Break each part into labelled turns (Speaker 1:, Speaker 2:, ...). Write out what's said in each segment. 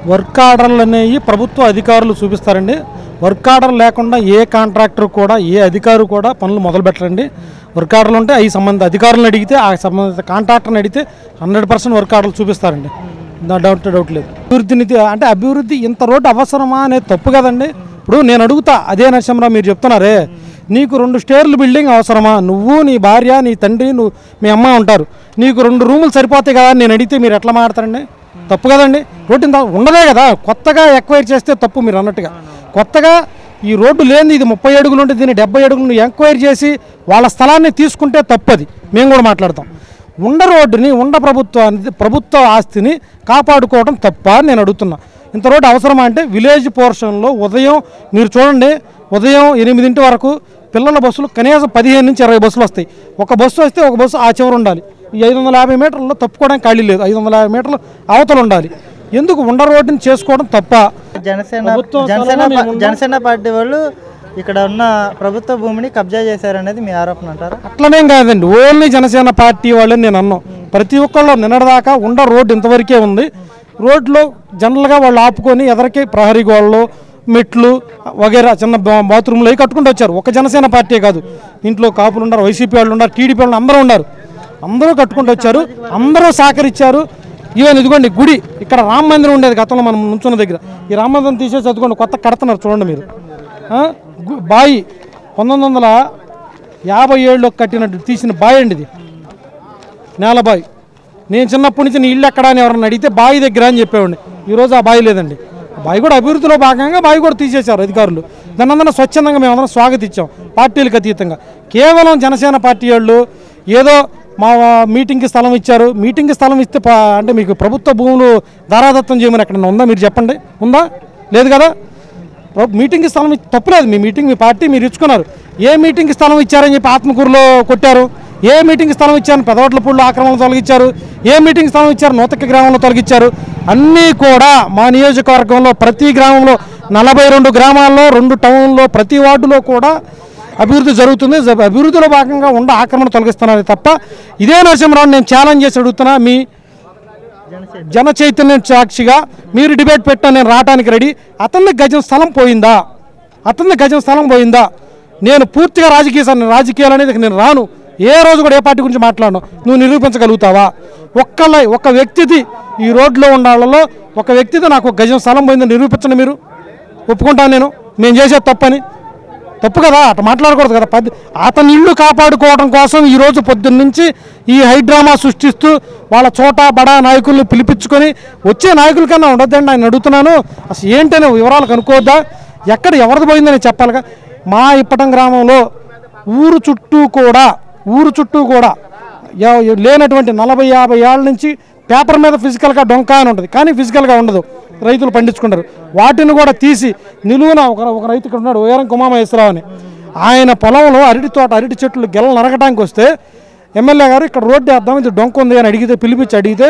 Speaker 1: Work ఆర్డర్లు అనేవి ప్రభుత్వ అధికారులు చూపిస్తారండి వర్క్ ఆర్డర్ లేకుండా ఏ కాంట్రాక్టర్ కూడా ఏ అధికారి కూడా పనులు మొదలు పెట్టరండి వర్క్ ఆర్డర్లు ఉంటే అవి సంబంధిత అధికారులను అడిగితే ఆ సంబంధిత కాంట్రాక్టర్ని అడిగితే హండ్రెడ్ పర్సెంట్ వర్క్ ఆర్డర్లు చూపిస్తారండి దా డౌట్ డౌట్ లేదు అభివృద్ధిని తి- అంటే అభివృద్ధి ఇంత రోడ్డు అవసరమా అనేది తప్పు కదండి ఇప్పుడు నేను అడుగుతా అదే నరసింహరావు మీరు చెప్తున్నారే నీకు రెండు స్టేర్లు బిల్డింగ్ అవసరమా నువ్వు నీ భార్య నీ తండ్రి నువ్వు మీ అమ్మ ఉంటారు నీకు రెండు రూములు సరిపోతాయి కదా అని నేను అడిగితే మీరు ఎట్లా మాడతారండి తప్పు కదండి రోడ్డు ఇంత ఉండదే కదా కొత్తగా ఎక్వైర్ చేస్తే తప్పు మీరు అన్నట్టుగా కొత్తగా ఈ రోడ్డు లేనిది ఇది ముప్పై అడుగులు ఉంటే దీన్ని డెబ్బై అడుగులు ఎంక్వైరీ చేసి వాళ్ళ స్థలాన్ని తీసుకుంటే తప్పది మేము కూడా మాట్లాడతాం ఉండ రోడ్డుని ఉండ ప్రభుత్వాన్ని ప్రభుత్వ ఆస్తిని కాపాడుకోవడం తప్ప అని నేను అడుగుతున్నా ఇంత రోడ్డు అవసరమా అంటే విలేజ్ పోర్షన్లో ఉదయం మీరు చూడండి ఉదయం ఎనిమిదింటి వరకు పిల్లల బస్సులు కనీసం పదిహేను నుంచి ఇరవై బస్సులు వస్తాయి ఒక బస్సు వస్తే ఒక బస్సు ఆ చివర ఉండాలి ఈ ఐదు వందల యాభై మీటర్లలో తప్పుకోవడానికి ఖాళీ లేదు ఐదు వందల యాభై మీటర్లు అవతల ఉండాలి ఎందుకు ఉండ రోడ్డుని చేసుకోవడం తప్ప
Speaker 2: జనసేన
Speaker 1: ప్రభుత్వం
Speaker 2: జనసేన
Speaker 1: స్థలంలో
Speaker 2: పా-
Speaker 1: మేము ఉన్నాం.
Speaker 2: జనసేన పార్టీ వాళ్ళు ఇక్కడ ఉన్న ప్రభుత్వ భూమిని కబ్జా చేశారనేది మీ ఆరోపణ అంటారా
Speaker 1: అట్లనేం కాదండి ఓన్లీ జనసేన పార్టీ వాళ్ళని నేను అన్నాం ప్రతి ఒక్కళ్ళు నిన్నటిదాకా ఉండ రోడ్డు ఇంతవరకే ఉంది రోడ్లో జనరల్గా వాళ్ళు ఆపుకొని ఎదరికి ప్రహరీ గోడలు మెట్లు వగేరా చిన్న బా- బాత్రూమ్లు అవి కట్టుకుంటూ వచ్చారు ఒక జనసేన పార్టీ కాదు ఇంట్లో కాపులు ఉన్నారు వైసీపీ వాళ్ళు ఉన్నారు టీడీపీ వాళ్ళు అందరూ ఉన్నారు అందరూ కట్టుకుంటూ వచ్చారు అందరూ సహకరించారు ఈవెన్ ఇదిగోండి గుడి ఇక్కడ రామ మందిరం ఉండేది గతంలో మనం నుంచున్న దగ్గర ఈ రామ మందిరం తీసేసి చదువుకోండి కొత్త కడుతున్నారు చూడండి మీరు ఆ? గు- బాయి పంతొమ్మిది వందల యాభై ఏళ్ళలో కట్టినట్టు తీసిన బావి అండి ఇది నేల బావి నేను చిన్నప్పటి నుంచి నీ ఇల్లు ఎక్కడా అని ఎవరన్నా అడిగితే బావి దగ్గర అని చెప్పేవాడిని ఈరోజు ఆ బావి లేదండి ఆ బావి కూడా అభివృద్ధిలో భాగంగా బావి కూడా తీసేశారు అధికారులు దాన్ని అందరం స్వచ్ఛందంగా మేము అందరం స్వాగతించాం పార్టీలకు అతీతంగా కేవలం జనసేన పార్టీ వాళ్ళు ఏదో మా మీటింగ్కి స్థలం ఇచ్చారు మీటింగ్కి స్థలం ఇస్తే పా- అంటే మీకు ప్రభుత్వ భూములు ధారాదత్తం చేయమని ఎక్కడన్నా ఉందా మీరు చెప్పండి ఉందా లేదు కదా ప్ర- మీటింగ్కి స్థలం ఇచ్చి- తప్పులేదు మీ మీటింగ్ మీ పార్టీ మీరు ఇచ్చుకున్నారు ఏ మీటింగ్కి స్థలం ఇచ్చారని చెప్పి ఆత్మకూరులో కొట్టారు ఏ మీటింగ్ స్థలం ఇచ్చారు పెదవట్లపూడిలో ఆక్రమణలు తొలగించారు ఏ మీటింగ్ స్థలం ఇచ్చారు నూతక గ్రామంలో తొలగించారు అన్నీ కూడా మా నియోజకవర్గంలో ప్రతి గ్రామంలో నలభై రెండు గ్రామాల్లో రెండు టౌన్లో ప్రతి వార్డులో కూడా అభివృద్ధి జరుగుతుంది జ- అభివృద్ధిలో భాగంగా ఉండ ఆక్రమణ తొలగిస్తున్నారు తప్ప ఇదే నరసింహరావు నేను ఛాలెంజ్ చేసి అడుగుతున్నా మీ జన చైతన్యం సాక్షిగా మీరు డిబేట్ పెట్టిన నేను రావడానికి రెడీ అతన్ని గజం స్థలం పోయిందా అతన్ని గజం స్థలం పోయిందా నేను పూర్తిగా రాజకీయ స- రాజకీయాలు అనేది నేను రాను ఏ రోజు కూడా ఏ పార్టీ గురించి మాట్లాడను నువ్వు నిరూపించగలుగుతావా ఒక్కళ్ళ ఒక వ్యక్తిది ఈ రోడ్లో ఉన్న వాళ్ళలో ఒక వ్యక్తిది నాకు ఒక గజం స్థలం పోయిందని నిరూపించండి మీరు ఒప్పుకుంటాను నేను మేము చేసేది తప్పని తప్పు కదా అట్లా మాట్లాడకూడదు కదా పది అతని ఇల్లు కాపాడుకోవడం కోసం ఈ రోజు పొద్దున్న నుంచి ఈ హైడ్రామా సృష్టిస్తూ వాళ్ళ చోట బడా నాయకుల్ని పిలిపించుకొని వచ్చే నాయకుల కన్నా ఉండొద్దండి ఆయన అడుగుతున్నాను అసలు ఏంటనే వివరాలు కనుక్కోవద్దా ఎక్కడ ఎవరిది పోయిందని చెప్పాలిగా మా ఇప్పటం గ్రామంలో ఊరు చుట్టూ కూడా ఊరు చుట్టూ కూడా ఎవ- లేనటువంటి నలభై యాభై ఏళ్ళ నుంచి పేపర్ మీద ఫిజికల్గా డొంక అని ఉంటుంది కానీ ఫిజికల్గా ఉండదు రైతులు పండించుకుంటారు వాటిని కూడా తీసి నిలువున ఒక ఒక రైతు ఇక్కడ ఉన్నాడు ఉయరం కుమామేశ్వరరావు అని ఆయన పొలంలో అరటి తోట అరటి చెట్లు గెల నరకడానికి వస్తే ఎమ్మెల్యే గారు ఇక్కడ రోడ్డు వేద్దాం ఇది డొంక ఉంది అని అడిగితే పిలిపించి అడిగితే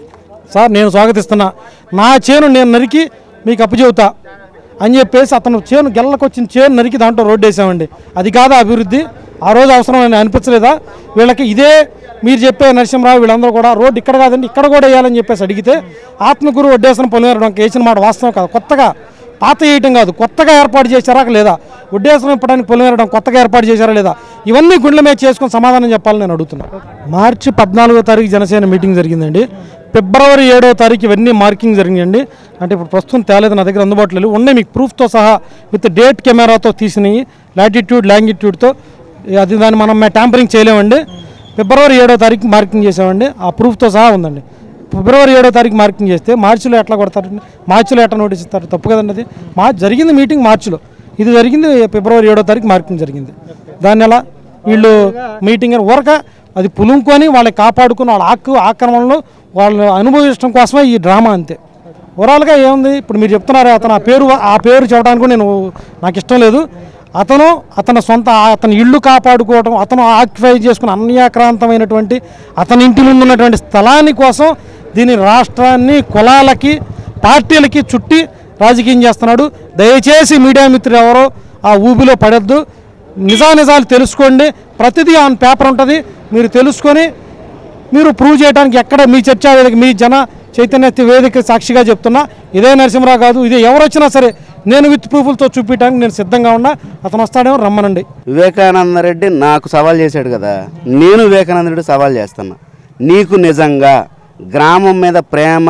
Speaker 1: సార్ నేను స్వాగతిస్తున్నా నా చేను నేను నరికి మీకు అప్పచెబుతా అని చెప్పేసి అతను చేను గెల్లకు వచ్చిన చేను నరికి దాంట్లో రోడ్డు వేసామండి అది కాదా అభివృద్ధి ఆ రోజు అవసరం అని అనిపించలేదా వీళ్ళకి ఇదే మీరు చెప్పే నరసింహరావు వీళ్ళందరూ కూడా రోడ్డు ఇక్కడ కాదండి ఇక్కడ కూడా వేయాలని చెప్పేసి అడిగితే ఆత్మగురు వడ్డేసిన పొలిమేరడం వేసిన మాట వాస్తవం కాదు కొత్తగా పాత వేయటం కాదు కొత్తగా ఏర్పాటు చేశారా లేదా వడ్డేసనం ఇప్పడానికి పొలిమేరడం కొత్తగా ఏర్పాటు చేశారా లేదా ఇవన్నీ గుండెల మీద చేసుకొని సమాధానం చెప్పాలని నేను అడుగుతున్నా మార్చి పద్నాలుగో తారీఖు జనసేన మీటింగ్ జరిగిందండి ఫిబ్రవరి ఏడో తారీఖు ఇవన్నీ మార్కింగ్ జరిగిందండి అంటే ఇప్పుడు ప్రస్తుతం తేలేదు నా దగ్గర అందుబాటులో లేవు. ఉన్నాయి మీకు ప్రూఫ్తో సహా విత్ డేట్ కెమెరాతో తీసినవి లాటిట్యూడ్ లాంగిట్యూడ్తో అది దాన్ని మనం ట్యాంపరింగ్ చేయలేమండి ఫిబ్రవరి ఏడో తారీఖు మార్కింగ్ చేసామండి ఆ ప్రూఫ్తో సహా ఉందండి ఫిబ్రవరి ఏడో తారీఖు మార్కింగ్ చేస్తే మార్చిలో ఎట్లా కొడతారండి మార్చిలో ఎట్లా నోటీస్ ఇస్తారు తప్పు కదండి అది మార్చ్ జరిగింది మీటింగ్ మార్చిలో ఇది జరిగింది ఫిబ్రవరి ఏడో తారీఖు మార్కింగ్ జరిగింది దాన్ని ఎలా వీళ్ళు మీటింగ్ అని ఊరక అది పులుముకొని వాళ్ళని కాపాడుకుని వాళ్ళ ఆకు ఆక్రమణలో వాళ్ళు అనుభవించడం కోసమే ఈ డ్రామా అంతే ఓవరాల్గా ఏముంది ఇప్పుడు మీరు చెప్తున్నారే అతను ఆ పేరు ఆ పేరు చెప్పడానికి కూడా నేను నాకు ఇష్టం లేదు అతను అతని సొంత అతని ఇల్లు కాపాడుకోవడం అతను ఆక్యుపై చేసుకున్న అన్యాక్రాంతమైనటువంటి అతని ఇంటి ముందు ఉన్నటువంటి స్థలాన్ని కోసం దీని రాష్ట్రాన్ని కులాలకి పార్టీలకి చుట్టి రాజకీయం చేస్తున్నాడు దయచేసి మీడియా మిత్రులు ఎవరో ఆ ఊబిలో పడద్దు నిజానిజాలు తెలుసుకోండి ప్రతిదీ ఆన్ పేపర్ ఉంటుంది మీరు తెలుసుకొని మీరు ప్రూవ్ చేయడానికి ఎక్కడ మీ చర్చా వేదిక మీ జన చైతన్య వేదిక సాక్షిగా చెప్తున్నా ఇదే నరసింహరావు కాదు ఇది ఎవరు వచ్చినా సరే నేను విత్ ప్రూఫ్లతో చూపించడానికి నేను సిద్ధంగా ఉన్నా అతను వస్తాడేమో రమ్మనండి
Speaker 3: వివేకానంద రెడ్డి నాకు సవాల్ చేశాడు కదా నేను వివేకానంద రెడ్డి సవాల్ చేస్తున్నా నీకు నిజంగా గ్రామం మీద ప్రేమ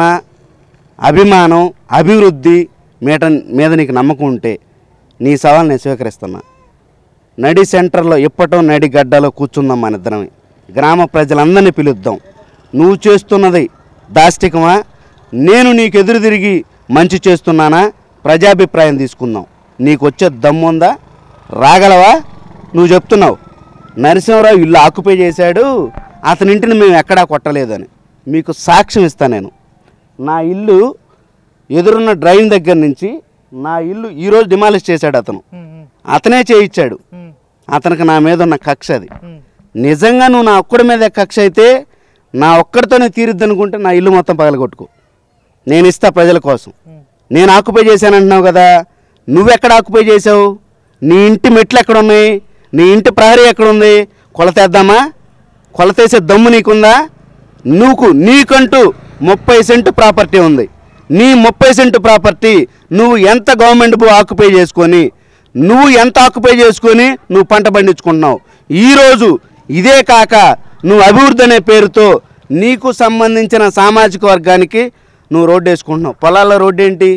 Speaker 3: అభిమానం అభివృద్ధి మీట మీద నీకు నమ్మకం ఉంటే నీ సవాల్ నేను స్వీకరిస్తున్నా నడి సెంటర్లో ఇప్పటం నడి గడ్డలో కూర్చుందాం మన ఇద్దరమే గ్రామ ప్రజలందరినీ పిలుద్దాం నువ్వు చేస్తున్నది దాష్టికమా నేను నీకు ఎదురు తిరిగి మంచి చేస్తున్నానా ప్రజాభిప్రాయం తీసుకుందాం నీకు వచ్చే దమ్ముందా రాగలవా నువ్వు చెప్తున్నావు నరసింహరావు ఇల్లు ఆక్యుపై చేశాడు అతని ఇంటిని మేము ఎక్కడా కొట్టలేదని మీకు సాక్ష్యం ఇస్తాను నేను నా ఇల్లు ఎదురున్న డ్రైన్ దగ్గర నుంచి నా ఇల్లు ఈరోజు డిమాలిష్ చేశాడు అతను అతనే చేయించాడు అతనికి నా మీద ఉన్న కక్ష అది నిజంగా నువ్వు నా ఒక్కడి మీద కక్ష అయితే నా ఒక్కడితోనే తీరుద్ది అనుకుంటే నా ఇల్లు మొత్తం పగలగొట్టుకో నేను ఇస్తా ప్రజల కోసం నేను ఆక్యుపై చేశానంటున్నావు కదా నువ్వెక్కడ ఆక్యుపై చేసావు నీ ఇంటి మెట్లు ఎక్కడ ఉన్నాయి నీ ఇంటి ప్రహరీ ఎక్కడ ఉంది కొలతేద్దామా కొలతేసే దమ్ము నీకుందా నువ్వు నీకంటూ ముప్పై సెంటు ప్రాపర్టీ ఉంది నీ ముప్పై సెంటు ప్రాపర్టీ నువ్వు ఎంత గవర్నమెంట్ భూ ఆక్యుపై చేసుకొని నువ్వు ఎంత ఆక్యుపై చేసుకొని నువ్వు పంట పండించుకుంటున్నావు ఈరోజు ఇదే కాక నువ్వు అభివృద్ధి అనే పేరుతో నీకు సంబంధించిన సామాజిక వర్గానికి నువ్వు రోడ్డు వేసుకుంటున్నావు పొలాల్లో రోడ్డు ఏంటి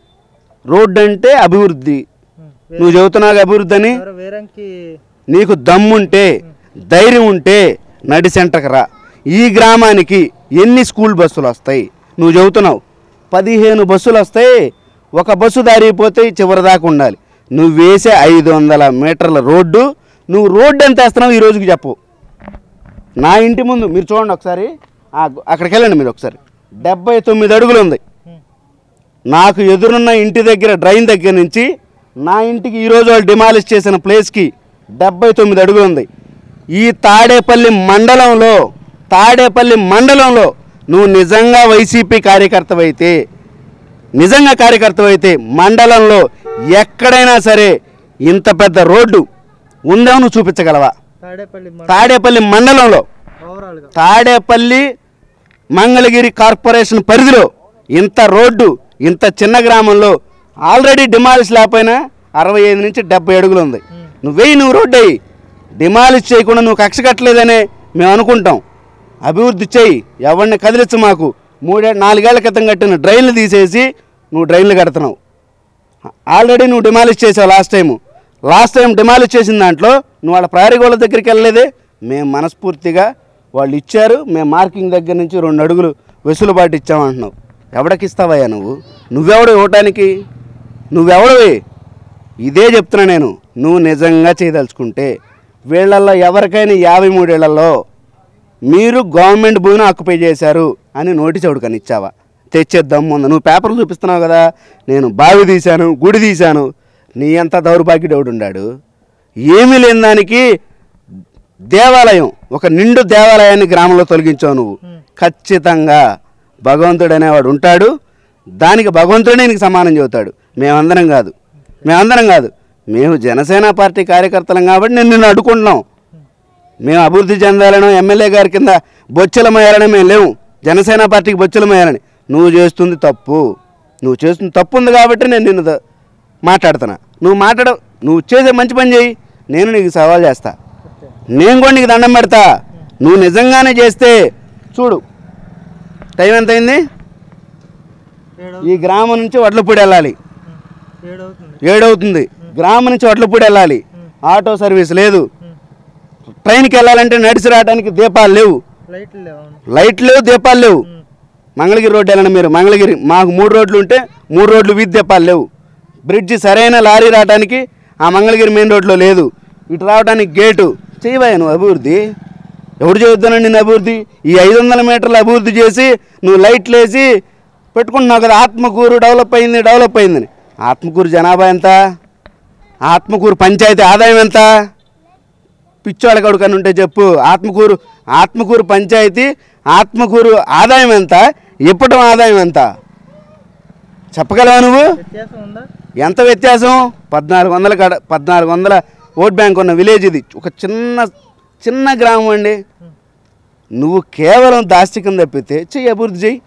Speaker 3: రోడ్డు అంటే అభివృద్ధి నువ్వు చెబుతున్నావు అభివృద్ధి అని
Speaker 2: ఎవరో వేరంకి
Speaker 3: నీకు దమ్ముంటే ధైర్యం ఉంటే నడి సెంటర్కి రా ఈ గ్రామానికి ఎన్ని స్కూల్ బస్సులు వస్తాయి నువ్వు చెబుతున్నావు పదిహేను బస్సులు వస్తాయి ఒక బస్సు దారిపోతే చివరి దాకా ఉండాలి నువ్వు వేసే ఐదు వందల మీటర్ల రోడ్డు నువ్వు రోడ్డు ఎంత వేస్తున్నావు ఈ రోజుకి చెప్పు నా ఇంటి ముందు మీరు చూడండి ఒకసారి ఆ గు- అక్కడికి వెళ్ళండి మీరు ఒకసారి డెబ్బై తొమ్మిది అడుగులు ఉంది నాకు ఎదురున్న ఇంటి దగ్గర డ్రైన్ దగ్గర నుంచి నా ఇంటికి ఈరోజు వాళ్ళు డిమాలిష్ చేసిన ప్లేస్కి డెబ్బై తొమ్మిది అడుగులు ఉంది ఈ తాడేపల్లి మండలంలో తాడేపల్లి మండలంలో నువ్వు నిజంగా వైసీపీ కార్యకర్తవైతే నిజంగా కార్యకర్తవైతే మండలంలో ఎక్కడైనా సరే ఇంత పెద్ద రోడ్డు ఉందేమో నువ్వు చూపించగలవా
Speaker 2: తాడేపల్లి
Speaker 3: తాడేపల్లి మండలంలో
Speaker 2: ఓవరాల్గా
Speaker 3: తాడేపల్లి మంగళగిరి కార్పొరేషన్ పరిధిలో ఇంత రోడ్డు ఇంత చిన్న గ్రామంలో ఆల్రెడీ డిమాలిష్ లేకపోయినా అరవై ఐదు నుంచి డెబ్బై అడుగులు ఉంది నువ్వేయి నువ్వు రోడ్డు అయ్యి డిమాలిష్ చేయకుండా నువ్వు కక్ష కట్టలేదనే మేము అనుకుంటాం అభివృద్ధి చేయి ఎవరిని కదిలించు మాకు మూడే నాలుగేళ్ల క్రితం కట్టిన డ్రైన్లు తీసేసి నువ్వు డ్రైన్లు కడుతున్నావు ఆల్రెడీ నువ్వు డిమాలిష్ చేసావు last time last time demolish చేసిన దాంట్లో నువ్వు వాళ్ళ ప్రయారీ గోళ్ళ దగ్గరికి వెళ్ళలేదే మేము మనస్ఫూర్తిగా వాళ్ళు ఇచ్చారు మేము మార్కింగ్ దగ్గర నుంచి రెండు అడుగులు వెసులుబాటు ఇచ్చామంటున్నావు ఎవడికి ఇస్తావయ్యా నువ్వు నువ్వెవడు ఇవ్వటానికి నువ్వెవడవి ఇదే చెప్తున్నా నేను నువ్వు నిజంగా చేయదలుచుకుంటే వీళ్ళల్లో ఎవరికైనా యాభై మూడేళ్లలో మీరు గవర్నమెంట్ భూమిని ఆక్యుపై చేశారు అని నోటీస్ ఎవడికని ఇచ్చావా తెచ్చే దమ్ము ఉంది నువ్వు పేపర్లు చూపిస్తున్నావు కదా నేను బావి తీశాను గుడి తీశాను నీ అంత దౌర్భాగ్యుడు ఎవడు ఉండాడు ఏమీ లేని దానికి దేవాలయం ఒక నిండు దేవాలయాన్ని గ్రామంలో తొలగించావు నువ్వు ఖచ్చితంగా భగవంతుడు అనేవాడు ఉంటాడు దానికి భగవంతుడే నీకు సమానం చెబుతాడు మేమందరం కాదు మేమందరం కాదు మేము జనసేన పార్టీ కార్యకర్తలం కాబట్టి నేను నిన్ను అడ్డుకుంటున్నాం మేము అభివృద్ధి చెందాలను ఎమ్మెల్యే గారి కింద బొచ్చలమయ్యాలని మేము లేవు జనసేన పార్టీకి బొచ్చలమయ్యాలని నువ్వు చేస్తుంది తప్పు నువ్వు చేస్తుంది తప్పు ఉంది కాబట్టి నేను నిన్ను ద- మాట్లాడుతున్నా నువ్వు మాట్లాడ నువ్వు చేసే మంచి పని చేయి నేను నీకు సవాల్ చేస్తా నేను కూడా నీకు దండం పెడతా నువ్వు నిజంగానే చేస్తే చూడు టైం ఎంత అయింది
Speaker 2: ఏడు
Speaker 3: ఈ గ్రామం నుంచి వడ్లపూడి వెళ్ళాలి
Speaker 2: ఏడు అవుతుంది
Speaker 3: ఏడవుతుంది గ్రామం నుంచి వడ్లపూడి వెళ్ళాలి ఆటో సర్వీస్ లేదు ట్రైన్కి వెళ్ళాలంటే నడిచి రావడానికి దీపాలు లేవు
Speaker 2: లైట్లు లేవు అవును
Speaker 3: లైట్లు లేవు దీపాలు లేవు మంగళగిరి రోడ్డు వెళ్ళండి మీరు మంగళగిరి మాకు మూడు రోడ్లు ఉంటే మూడు రోడ్లు వీధి దీపాలు లేవు బ్రిడ్జి సరైన లారీ రావడానికి ఆ మంగళగిరి మెయిన్ రోడ్లో లేదు ఇటు రావడానికి గేటు చేయవా నువ్వు అభివృద్ధి ఎవడు చేద్దానండి నేను అభివృద్ధి ఈ ఐదు వందల మీటర్ల అభివృద్ధి చేసి నువ్వు లైట్లు వేసి పెట్టుకుంటున్నావు కదా ఆత్మకూరు డెవలప్ అయింది డెవలప్ అయిందని ఆత్మకూరు జనాభా ఎంత ఆత్మకూరు పంచాయతీ ఆదాయం ఎంత పిచ్చోళ్ళ కొడుకని ఉంటే చెప్పు ఆత్మకూరు ఆత్మకూరు పంచాయతీ ఆత్మకూరు ఆదాయం ఎంత ఇప్పటం ఆదాయం ఎంత చెప్పగలవా నువ్వు
Speaker 2: వ్యత్యాసం ఉందా
Speaker 3: ఎంత వ్యత్యాసం పద్నాలుగు వందల కడ పద్నాలుగు వందల ఓట్ బ్యాంక్ ఉన్న విలేజ్ ఇది ఒక చిన్న చిన్న గ్రామం అండి నువ్వు కేవలం దాస్తికం తప్పితే చెయ్యి అభివృద్ధి చెయ్యి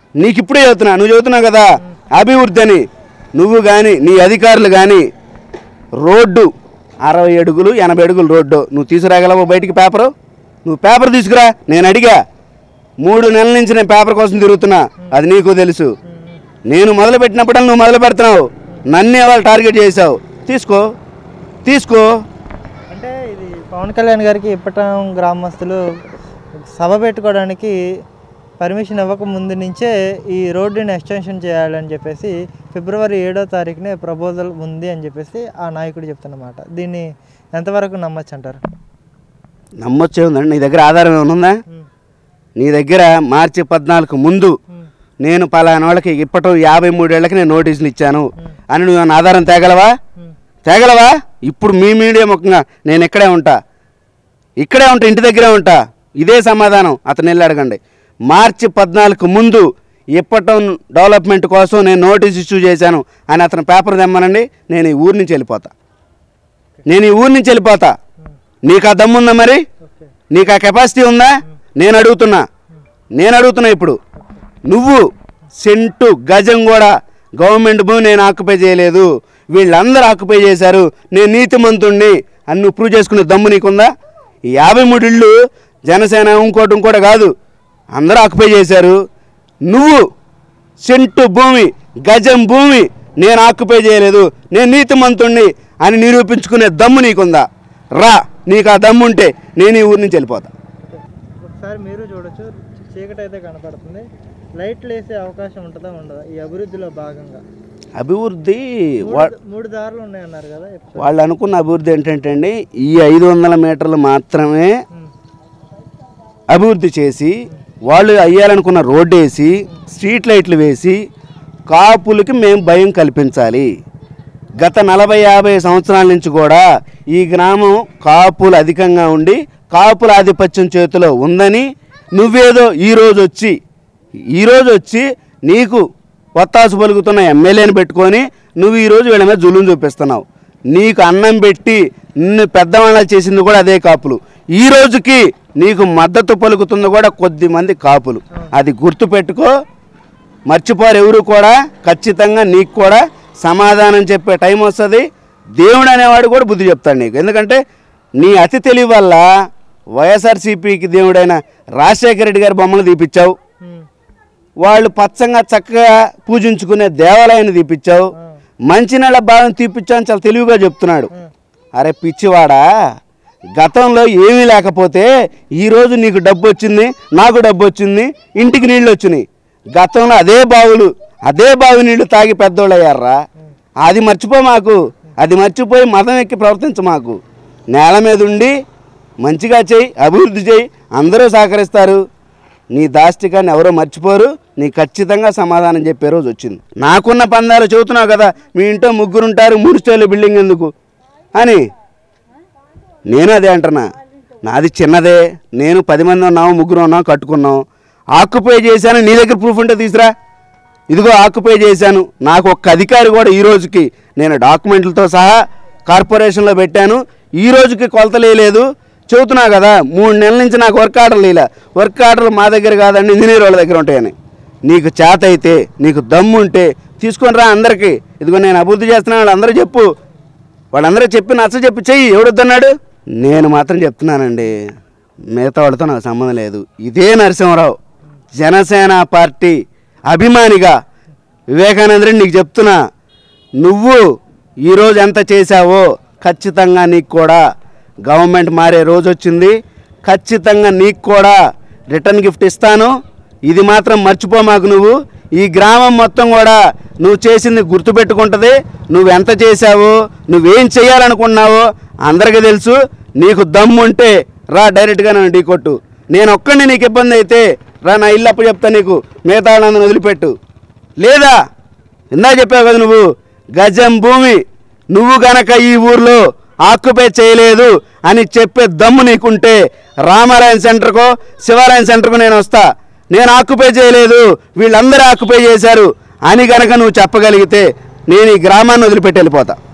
Speaker 3: నీకు ఇప్పుడే చెబుతున్నా నువ్వు చెబుతున్నావు కదా అభివృద్ధి అని నువ్వు కానీ నీ అధికారులు కానీ రోడ్డు అరవై అడుగులు ఎనభై అడుగులు రోడ్డు నువ్వు తీసుకురాగలవా బయటికి పేపరు నువ్వు పేపర్ తీసుకురా నేను అడిగా మూడు నెలల నుంచి నేను పేపర్ కోసం తిరుగుతున్నా అది నీకు తెలుసు నేను మొదలు పెట్టినప్పుడు నువ్వు మొదలు పెడుతున్నావు నన్నే వాళ్ళు టార్గెట్ చేసావు తీసుకో తీసుకో
Speaker 2: అంటే ఇది పవన్ కళ్యాణ్ గారికి ఇప్పటం గ్రామస్తులు సభ పెట్టుకోవడానికి పర్మిషన్ ఇవ్వక ముందు నుంచే ఈ రోడ్డుని ఎక్స్టెన్షన్ చేయాలని చెప్పేసి ఫిబ్రవరి ఏడో తారీఖునే ప్రపోజల్ ఉంది అని చెప్పేసి ఆ నాయకుడు చెప్తున్నమాట దీన్ని ఎంతవరకు నమ్మచ్చు అంటారు
Speaker 3: నమ్మొచ్చే ఉందండి నీ దగ్గర ఆధారం ఏమైనా ఉందా నీ దగ్గర మార్చి పద్నాలుగు ముందు నేను పలానా వాళ్ళకి ఇప్పటి యాభై మూడేళ్లకి నేను నోటీసులు ఇచ్చాను అని నువ్వు ఏమైనా ఆధారం తేగలవా తేగలవా ఇప్పుడు మీ మీడియా ముఖంగా నేను ఇక్కడే ఉంటా ఇక్కడే ఉంటా ఇంటి దగ్గరే ఉంటా ఇదే సమాధానం అతను వెళ్ళి అడగండి మార్చి పద్నాలుగు ముందు ఇప్పటం డెవలప్మెంట్ కోసం నేను నోటీస్ ఇష్యూ చేశాను అని అతను పేపర్ తెమ్మనండి నేను ఈ ఊరి నుంచి వెళ్ళిపోతా నేను ఈ ఊరి నుంచి వెళ్ళిపోతా నీకు ఆ దమ్ముందా మరి
Speaker 2: ఓకే
Speaker 3: నీకు ఆ కెపాసిటీ ఉందా నేను అడుగుతున్నా నేను అడుగుతున్నా ఇప్పుడు నువ్వు సెంటు గజం కూడా గవర్నమెంట్ భూమి నేను ఆక్యుపై చేయలేదు వీళ్ళందరూ ఆక్యుపై చేశారు నేను నీతిమంతుణ్ణి అని నువ్వు ప్రూవ్ చేసుకునే దమ్ము నీకుందా ఈ యాభై మూడు ఇళ్ళు జనసేన ఇంకోటి ఇంకోటి కాదు అందరూ ఆక్యుపై చేశారు నువ్వు సెంటు భూమి గజం భూమి నేను ఆక్యుపై చేయలేదు నేను నీతిమంతుణ్ణి అని నిరూపించుకునే దమ్ము నీకుందా రా నీకు ఆ దమ్ము ఉంటే నేను ఈ ఊరి నుంచి వెళ్ళిపోతా
Speaker 2: ఒకసారి మీరు చూడొచ్చు చీకటి అయితే కనపడుతుంది లైట్లు వేసే అవకాశం ఉంటుందా ఉండదా ఈ అభివృద్ధిలో భాగంగా
Speaker 3: అభివృద్ధి వా
Speaker 2: మూడు- మూడు దారులు ఉన్నాయన్నారు కదా ఎప్పుడు?
Speaker 3: వాళ్ళు అనుకున్న అభివృద్ధి ఏంటంటే అండి ఈ ఐదు వందల మీటర్లు మాత్రమే
Speaker 2: ఉమ్.
Speaker 3: అభివృద్ధి చేసి వాళ్ళు అయ్యాలనుకున్న రోడ్డు వేసి స్ట్రీట్ లైట్లు వేసి కాపులకి మేము భయం కల్పించాలి గత నలభై యాభై సంవత్సరాల నుంచి కూడా ఈ గ్రామం కాపులు అధికంగా ఉండి కాపుల ఆధిపత్యం చేతిలో ఉందని నువ్వేదో ఈరోజు వచ్చి ఈరోజు వచ్చి నీకు ఒత్తాసు పలుకుతున్న ఎమ్మెల్యేని పెట్టుకొని నువ్వు ఈరోజు వీళ్ళ మీద జులుం చూపిస్తున్నావు నీకు అన్నం పెట్టి నిన్ను పెద్దవాళ్ళ చేసింది కూడా అదే కాపులు ఈ రోజుకి నీకు మద్దతు పలుకుతుంది కూడా కొద్ది మంది కాపులు అది గుర్తుపెట్టుకో మర్చిపోరు ఎవరు కూడా ఖచ్చితంగా నీకు కూడా సమాధానం చెప్పే టైం వస్తుంది దేవుడు అనేవాడు కూడా బుద్ధి చెప్తాడు నీకు ఎందుకంటే నీ అతి తెలివి వల్ల వైఎస్ఆర్సీపీకి దేవుడైన రాజశేఖర రెడ్డి గారి బొమ్మలు తీపిచ్చావు
Speaker 2: ఉమ్.
Speaker 3: వాళ్ళు పచ్చంగా చక్కగా పూజించుకునే దేవాలయాన్ని తీపిచ్చావు మంచినీళ్ళ భావం తీపిచ్చావు అని చాలా తెలివిగా చెప్తున్నాడు అరే పిచ్చివాడా గతంలో ఏమీ లేకపోతే ఈరోజు నీకు డబ్బు వచ్చింది నాకు డబ్బు వచ్చింది ఇంటికి నీళ్ళు వచ్చినాయి గతంలో అదే బావులు అదే బావి నీళ్లు తాగి పెద్దోళ్ళు అయ్యారా అది మర్చిపో మాకు అది మర్చిపోయి మతం ఎక్కి ప్రవర్తించ మాకు నేల మీద ఉండి మంచిగా చేయి అభివృద్ధి చేయి అందరూ సహకరిస్తారు నీ దాష్టికాన్ని ఎవరో మర్చిపోరు నీ ఖచ్చితంగా సమాధానం చెప్పే రోజు వచ్చింది నాకున్న పందాలు చెబుతున్నావు కదా మీ ఇంట్లో ముగ్గురు ఉంటారు మూడు స్టైల్ బిల్డింగ్ ఎందుకు అని నేను అదే అంటున్నా నాది చిన్నదే నేను పది మంది ఉన్నాము ముగ్గురు ఉన్నాం కట్టుకున్నాం ఆక్యుపై చేశాను నీ దగ్గర ప్రూఫ్ ఉంటే తీసురా ఇదిగో ఆక్యుపై చేశాను నాకు ఒక్క అధికారి కూడా ఈ రోజుకి నేను డాక్యుమెంట్లతో సహా కార్పొరేషన్లో పెట్టాను ఈ రోజుకి కొలతలు లేదు చెబుతున్నా కదా మూడు నెలల నుంచి నాకు వర్క్ ఆర్డర్లు ఇలా వర్క్ ఆర్డర్లు మా దగ్గర కాదండి ఇంజనీర్ వాళ్ళ దగ్గర ఉంటాయని నీకు చేత అయితే నీకు దమ్ము ఉంటే తీసుకొని రా అందరికీ ఇదిగో నేను అభివృద్ధి చేస్తున్నా వాళ్ళందరూ చెప్పు వాళ్ళందరూ చెప్పి నచ్చ చెప్పి చెయ్యి ఎవడొద్దన్నాడు నేను మాత్రం చెప్తున్నానండి మిగతా వాళ్ళతో నాకు సంబంధం లేదు ఇదే నరసింహరావు జనసేన పార్టీ అభిమానిగా వివేకానందరెడ్డి నీకు చెప్తున్నా నువ్వు ఈరోజు ఎంత చేశావో ఖచ్చితంగా నీకు కూడా గవర్నమెంట్ మారే రోజు వచ్చింది ఖచ్చితంగా నీకు కూడా రిటర్న్ గిఫ్ట్ ఇస్తాను ఇది మాత్రం మర్చిపో మాకు నువ్వు ఈ గ్రామం మొత్తం కూడా నువ్వు చేసింది గుర్తుపెట్టుకుంటుంది నువ్వు ఎంత చేశావో నువ్వేం చేయాలనుకున్నావో అందరికీ తెలుసు నీకు దమ్ము ఉంటే రా డైరెక్ట్గా నన్ను ఢీ కొట్టు నేను ఒక్కడిని నీకు ఇబ్బంది అయితే రా నా ఇల్లు అప్పుడు చెప్తా నీకు మిగతా వాళ్ళందరిని వదిలిపెట్టు లేదా ఇందా చెప్పావు కదా నువ్వు గజం భూమి నువ్వు గనక ఈ ఊర్లో ఆక్యుపై చేయలేదు అని చెప్పే దమ్ము నీకుంటే రామారాయణ సెంటర్కో శివారాయణ సెంటర్కో నేను వస్తా నేను ఆక్యుపై చేయలేదు వీళ్ళందరూ ఆక్యుపై చేశారు అని గనక నువ్వు చెప్పగలిగితే నేను ఈ గ్రామాన్ని వదిలిపెట్టి వెళ్ళిపోతా